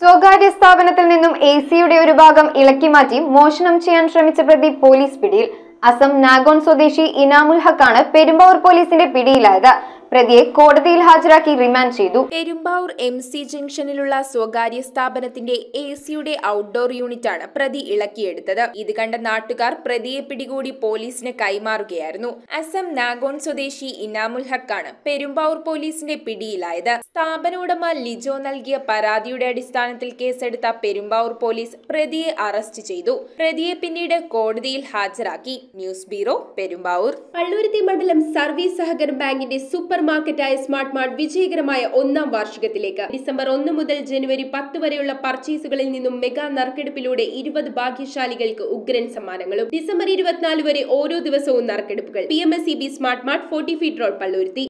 സ്വകാര്യ സ്ഥാപനത്തിൽ നിന്നും എ സിയുടെ ഒരു ഭാഗം ഇളക്കി മാറ്റി മോഷണം ചെയ്യാൻ ശ്രമിച്ച പ്രതി പോലീസ് പിടിയിൽ അസം നാഗോൺ സ്വദേശി ഇനാമുൽ ഹക്കാണ് പെരുമ്പാവൂർ പോലീസിന്റെ പിടിയിലായത് പ്രതിയെ കോടതിയിൽ ഹാജരാക്കി റിമാൻഡ് ചെയ്തു പെരുമ്പാവൂർ എം സി ജംഗ്ഷനിലുള്ള സ്വകാര്യ സ്ഥാപനത്തിന്റെ എ സിയുടെ ഔട്ട്ഡോർ യൂണിറ്റാണ് പ്രതി ഇളക്കിയെടുത്തത് ഇത് കണ്ട നാട്ടുകാർ പ്രതിയെ പിടികൂടി പോലീസിന് കൈമാറുകയായിരുന്നു അസം നാഗോൺ സ്വദേശി ഇനാമുൽ ഹക്കാണ് പെരുമ്പാവൂർ പോലീസിന്റെ പിടിയിലായത് സ്ഥാപന ഉടമ ലിജോ നൽകിയ പരാതിയുടെ അടിസ്ഥാനത്തിൽ കേസെടുത്ത പെരുമ്പാവൂർ പോലീസ് പ്രതിയെ അറസ്റ്റ് ചെയ്തു പ്രതിയെ പിന്നീട് കോടതിയിൽ ഹാജരാക്കി ന്യൂസ് ബ്യൂറോ പെരുമ്പാവൂർ പള്ളുരുത്തി മണ്ഡലം സർവീസ് സഹകരണ ബാങ്കിന്റെ സൂപ്പർ മാർക്കറ്റായ സ്മാർട്ട് മാർട്ട് വിജയകരമായ ഒന്നാം വാർഷികത്തിലേക്ക് ഡിസംബർ ഒന്ന് മുതൽ ജനുവരി പത്ത് വരെയുള്ള പർച്ചേസുകളിൽ നിന്നും മെഗാ നറുക്കെടുപ്പിലൂടെ ഇരുപത് ഭാഗ്യശാലികൾക്ക് ഉഗ്രൻ സമ്മാനങ്ങളും ഡിസംബർ ഇരുപത്തിനാല് വരെ ഓരോ ദിവസവും നറുക്കെടുപ്പുകൾ P M S E B smart mart forty feet road Palluruthy